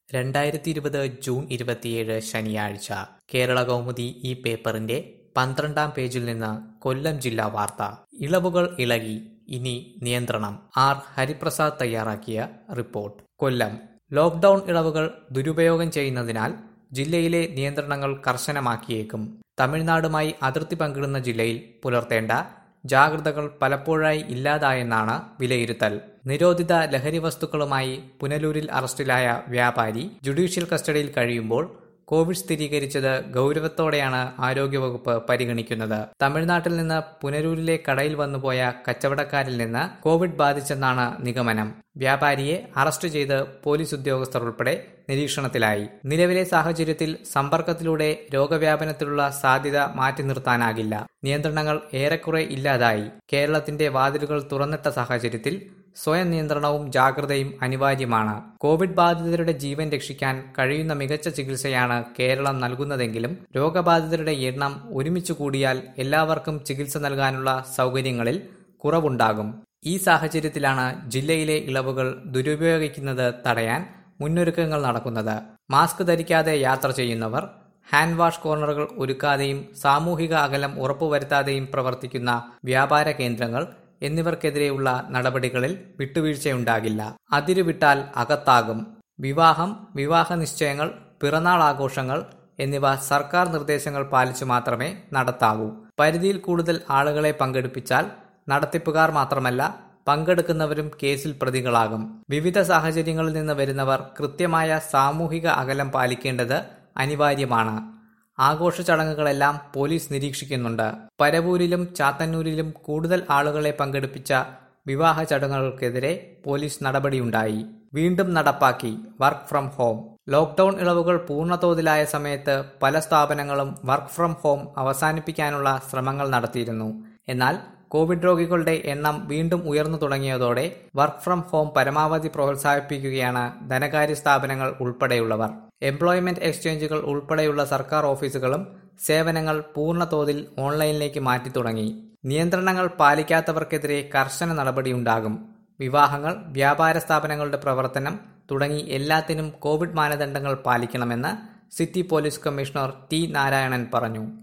രണ്ടായിരത്തി ഇരുപത് ജൂൺ ഇരുപത്തിയേഴ് ശനിയാഴ്ച കേരള കൗമുദി ഈ പേപ്പറിന്റെ പന്ത്രണ്ടാം പേജിൽ നിന്ന് കൊല്ലം ജില്ലാ വാർത്ത ഇളവുകൾ ഇളകി ഇനി നിയന്ത്രണം ആർ ഹരിപ്രസാദ് തയ്യാറാക്കിയ റിപ്പോർട്ട് കൊല്ലം ലോക്ഡൌൺ ഇളവുകൾ ദുരുപയോഗം ചെയ്യുന്നതിനാൽ ജില്ലയിലെ നിയന്ത്രണങ്ങൾ കർശനമാക്കിയേക്കും തമിഴ്നാടുമായി അതിർത്തി പങ്കിടുന്ന ജില്ലയിൽ പുലർത്തേണ്ട ജാഗ്രതകൾ പലപ്പോഴായി ഇല്ലാതായെന്നാണ് വിലയിരുത്തൽ നിരോധിത ലഹരി വസ്തുക്കളുമായി പുനലൂരിൽ അറസ്റ്റിലായ വ്യാപാരി ജുഡീഷ്യൽ കസ്റ്റഡിയിൽ കഴിയുമ്പോൾ കോവിഡ് സ്ഥിരീകരിച്ചത് ഗൗരവത്തോടെയാണ് ആരോഗ്യവകുപ്പ് പരിഗണിക്കുന്നത് തമിഴ്നാട്ടിൽ നിന്ന് പുനലൂരിലെ കടയിൽ വന്നുപോയ കച്ചവടക്കാരിൽ നിന്ന് കോവിഡ് ബാധിച്ചെന്നാണ് നിഗമനം വ്യാപാരിയെ അറസ്റ്റ് ചെയ്ത് പോലീസ് ഉദ്യോഗസ്ഥർ ഉൾപ്പെടെ നിരീക്ഷണത്തിലായി നിലവിലെ സാഹചര്യത്തിൽ സമ്പർക്കത്തിലൂടെ രോഗവ്യാപനത്തിലുള്ള സാധ്യത മാറ്റി നിർത്താനാകില്ല നിയന്ത്രണങ്ങൾ ഏറെക്കുറെ ഇല്ലാതായി കേരളത്തിന്റെ വാതിലുകൾ തുറന്നിട്ട സാഹചര്യത്തിൽ സ്വയം നിയന്ത്രണവും ജാഗ്രതയും അനിവാര്യമാണ് കോവിഡ് ബാധിതരുടെ ജീവൻ രക്ഷിക്കാൻ കഴിയുന്ന മികച്ച ചികിത്സയാണ് കേരളം നൽകുന്നതെങ്കിലും രോഗബാധിതരുടെ എണ്ണം ഒരുമിച്ച് കൂടിയാൽ എല്ലാവർക്കും ചികിത്സ നൽകാനുള്ള സൗകര്യങ്ങളിൽ കുറവുണ്ടാകും ഈ സാഹചര്യത്തിലാണ് ജില്ലയിലെ ഇളവുകൾ ദുരുപയോഗിക്കുന്നത് തടയാൻ മുന്നൊരുക്കങ്ങൾ നടക്കുന്നത് മാസ്ക് ധരിക്കാതെ യാത്ര ചെയ്യുന്നവർ ഹാൻഡ് വാഷ് കോർണറുകൾ ഒരുക്കാതെയും സാമൂഹിക അകലം ഉറപ്പുവരുത്താതെയും പ്രവർത്തിക്കുന്ന വ്യാപാര കേന്ദ്രങ്ങൾ എന്നിവർക്കെതിരെയുള്ള നടപടികളിൽ വിട്ടുവീഴ്ചയുണ്ടാകില്ല അതിരുവിട്ടാൽ അകത്താകും വിവാഹം വിവാഹ നിശ്ചയങ്ങൾ പിറന്നാൾ ആഘോഷങ്ങൾ എന്നിവ സർക്കാർ നിർദ്ദേശങ്ങൾ പാലിച്ചു മാത്രമേ നടത്താവൂ പരിധിയിൽ കൂടുതൽ ആളുകളെ പങ്കെടുപ്പിച്ചാൽ നടത്തിപ്പുകാർ മാത്രമല്ല പങ്കെടുക്കുന്നവരും കേസിൽ പ്രതികളാകും വിവിധ സാഹചര്യങ്ങളിൽ നിന്ന് വരുന്നവർ കൃത്യമായ സാമൂഹിക അകലം പാലിക്കേണ്ടത് അനിവാര്യമാണ് ആഘോഷ ചടങ്ങുകളെല്ലാം പോലീസ് നിരീക്ഷിക്കുന്നുണ്ട് പരവൂരിലും ചാത്തന്നൂരിലും കൂടുതൽ ആളുകളെ പങ്കെടുപ്പിച്ച വിവാഹ ചടങ്ങുകൾക്കെതിരെ പോലീസ് നടപടിയുണ്ടായി വീണ്ടും നടപ്പാക്കി വർക്ക് ഫ്രം ഹോം ലോക്ഡൌൺ ഇളവുകൾ പൂർണ്ണതോതിലായ സമയത്ത് പല സ്ഥാപനങ്ങളും വർക്ക് ഫ്രം ഹോം അവസാനിപ്പിക്കാനുള്ള ശ്രമങ്ങൾ നടത്തിയിരുന്നു എന്നാൽ കോവിഡ് രോഗികളുടെ എണ്ണം വീണ്ടും ഉയർന്നു തുടങ്ങിയതോടെ വർക്ക് ഫ്രം ഹോം പരമാവധി പ്രോത്സാഹിപ്പിക്കുകയാണ് ധനകാര്യ സ്ഥാപനങ്ങൾ ഉൾപ്പെടെയുള്ളവർ എംപ്ലോയ്മെന്റ് എക്സ്ചേഞ്ചുകൾ ഉൾപ്പെടെയുള്ള സർക്കാർ ഓഫീസുകളും സേവനങ്ങൾ പൂർണ്ണ തോതിൽ ഓൺലൈനിലേക്ക് മാറ്റി തുടങ്ങി നിയന്ത്രണങ്ങൾ പാലിക്കാത്തവർക്കെതിരെ കർശന നടപടിയുണ്ടാകും വിവാഹങ്ങൾ വ്യാപാര സ്ഥാപനങ്ങളുടെ പ്രവർത്തനം തുടങ്ങി എല്ലാത്തിനും കോവിഡ് മാനദണ്ഡങ്ങൾ പാലിക്കണമെന്ന് city police commissioner T Narayanan പറഞ്ഞു